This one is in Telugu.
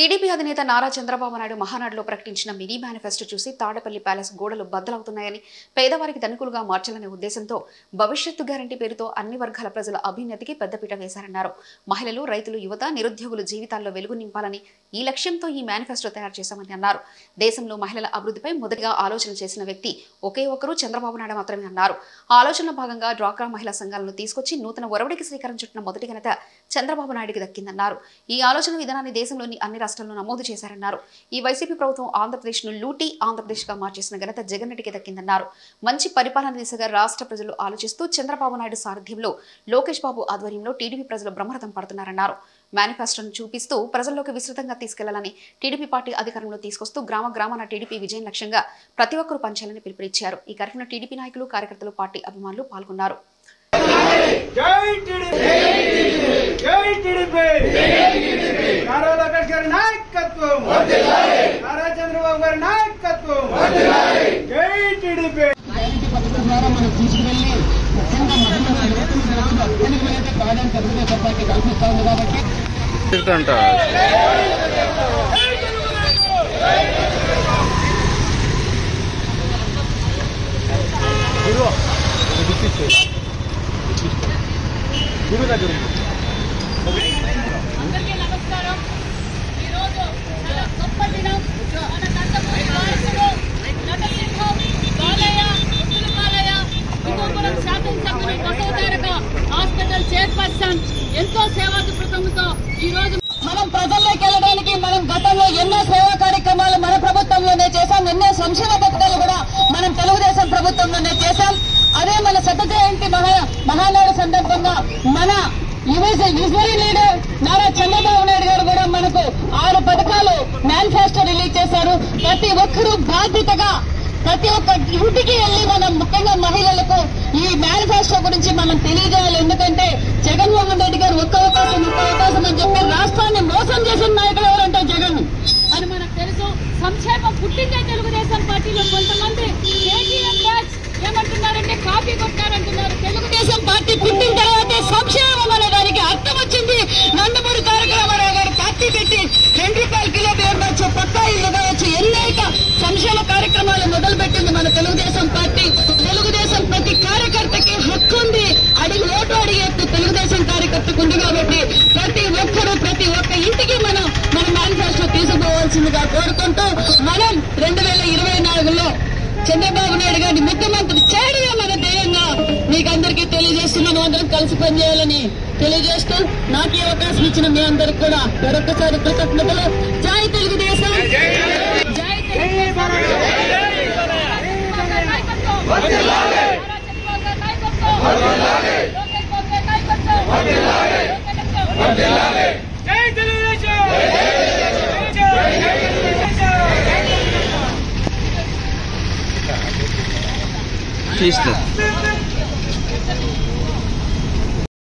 టీడీపీ అధినేత నారా చంద్రబాబు నాయుడు మహానాడులో ప్రకటించిన మినీ మేనిఫెస్టో చూసి తాడపల్లి ప్యాలెస్ గోడలు బద్దలవుతున్నాయని పేదవారికి ధనికులుగా మార్చాలనే ఉద్దేశంతో భవిష్యత్తు గ్యారంటీ పేరుతో అన్ని వర్గాల ప్రజల అభ్యున్నతికి పెద్దపీట వేశారన్నారు మహిళలు రైతులు యువత నిరుద్యోగుల జీవితాల్లో వెలుగు నింపాలని ఈ లక్ష్యంతో ఈ మేనిఫెస్టో తయారు చేశామని అన్నారు దేశంలో మహిళల అభివృద్ధిపై మొదటిగా ఆలోచన చేసిన వ్యక్తి ఒకే ఒక్కరు చంద్రబాబు నాయుడు మాత్రమే అన్నారు ఆ ఆలోచనలో భాగంగా డ్వాక్రా మహిళా సంఘాలను తీసుకొచ్చి నూతన ఒరవడికి శ్రీకారం చుట్టిన మొదటి ఘనత చంద్రబాబు నాయుడికి దక్కిందన్నారు ఈ ఆలోచన విధానాన్ని దేశంలోని అన్ని రాష్ట్రాల్లో నమోదు చేశారన్నారు ఈ వైసీపీ ప్రభుత్వం ఆంధ్రప్రదేశ్ను లూటీ ఆంధ్రప్రదేశ్గా మార్చేసిన ఘనత జగన్ రెడ్డికి దక్కిందన్నారు మంచి పరిపాలన దిశగా రాష్ట్ర ప్రజలు ఆలోచిస్తూ చంద్రబాబు నాయుడు సారథ్యంలో లోకేష్ బాబు ఆధ్వర్యంలో టీడీపీ ప్రజలు బ్రహ్మరథం పడుతున్నారన్నారు మేనిఫెస్టోను చూపిస్తూ ప్రజల్లోకి విస్తృతంగా తీసుకెళ్లాలని టీడీపీ పార్టీ అధికారంలో తీసుకొస్తూ గ్రామ గ్రామాన టీడీపీ విజయం లక్ష్యంగా ప్రతి ఒక్కరూ పనిచేయాలని పిలుపునిచ్చారు ఈ కార్యక్రమంలో టీడీపీ నాయకులు కార్యకర్తలు పార్టీ అభిమానులు పాల్గొన్నారు జై టీడీపీ జై టీడీపీ నారా లోకేష్ గారి నాయకత్వం నారా చంద్రబాబు గారి నాయకత్వం జై టీడీపీ గ్యారంటీ పథకం ద్వారా మనం తీసుకువెళ్ళి ముఖ్యంగా మహిళల యువతను ప్రజలు అత్యధికమైతే ప్రాధాన్యత తెలుగుదేశం పార్టీ కల్పిస్తా ఉంది కాబట్టి తిరుగుతుంట అందరికీ నమస్కారం ఈరోజు చాలా గొప్ప దినం మన నందమూరి వారసుడు నటసింహం బాలయ్య ముద్దుల బాలయ్య హిందూపురం శాసనసభ్యులు బసవతారక హాస్పిటల్ చైర్పర్సన్ ఎంతో సేవా దృక్పథంతో ఈ రోజు మనం ప్రజల్లోకి వెళ్ళడానికి మనం గతంలో ఎన్నో సేవా కార్యక్రమాలు మన ప్రభుత్వంలోనే చేశాం ఎన్నో సంక్షేమ పథకాలు కూడా మనం తెలుగుదేశం ప్రభుత్వంలోనే చేశాం అదే మన శత జయంతి మహా మహానాడు సందర్భంగా మన విజనరీ లీడర్ నారా చంద్రబాబు నాయుడు గారు కూడా మనకు ఆరు పథకాలు మేనిఫెస్టో రిలీజ్ చేశారు ప్రతి ఒక్కరూ బాధ్యతగా ప్రతి ఒక్క ఇంటికి వెళ్ళి మనం ముఖ్యంగా మహిళలకు ఈ మేనిఫెస్టో గురించి మనం తెలియజేయాలి ఎందుకంటే జగన్మోహన్ రెడ్డి గారు ఒక్క అవకాశం ఒక్క అవకాశం అని చెప్పి రాష్ట్రాన్ని మోసం చేసిన నాయకులు ఎవరంటే జగన్ అని మనకు తెలుసు సంక్షేమం పుట్టిందే తెలుగుదేశం పార్టీలో కొంతమంది కేటీఎం బ్యాచ్ ఏమంటున్నారంటే కాపీ కొట్టారంటున్నారు తెలుగుదేశం పార్టీ పుట్టిన తర్వాతే సంక్షేమం అనే దానికి అర్థం వచ్చింది నందమూరి తారక రామారావు గారు పార్టీ పెట్టి రెండు రూపాయల కిలో బియ్యం కావచ్చు పక్కా ఇల్లు కావచ్చు ఎన్నైక సంక్షేమ కార్యక్రమాలు మొదలుపెట్టింది మన తెలుగుదేశం పార్టీ తెలుగుదేశం ప్రతి కార్యకర్తకి హక్కు ఉంది అడిగి ఓటు అడిగేట్టు తెలుగుదేశం కార్యకర్తకు ఉంది కాబట్టి ప్రతి ఒక్కరూ ప్రతి ఒక్క ఇంటికి మనం మన మేనిఫెస్టో తీసుకుపోవాల్సిందిగా కోరుకుంటూ మనం రెండు వేల ఇరవై నాలుగులో చంద్రబాబు నాయుడు గారిని ముఖ్యమంత్రి చేయడమే మన ధ్యేయంగా మీకు అందరికీ తెలియజేస్తున్నాను అందరం కలిసి పనిచేయాలని తెలియజేస్తూ నాకు ఈ అవకాశం ఇచ్చిన మీ అందరికి కూడా మరొకసారి కృతజ్ఞతలు జై తెలుగుదేశం జై తెలుగుదేశం నాయకత్వం నారా చంద్రబాబు గారి నాయకత్వం లోకేష్ బాబు గారి నాయకత్వం లోకేష్ జై తెలుగుదేశం తీస్తా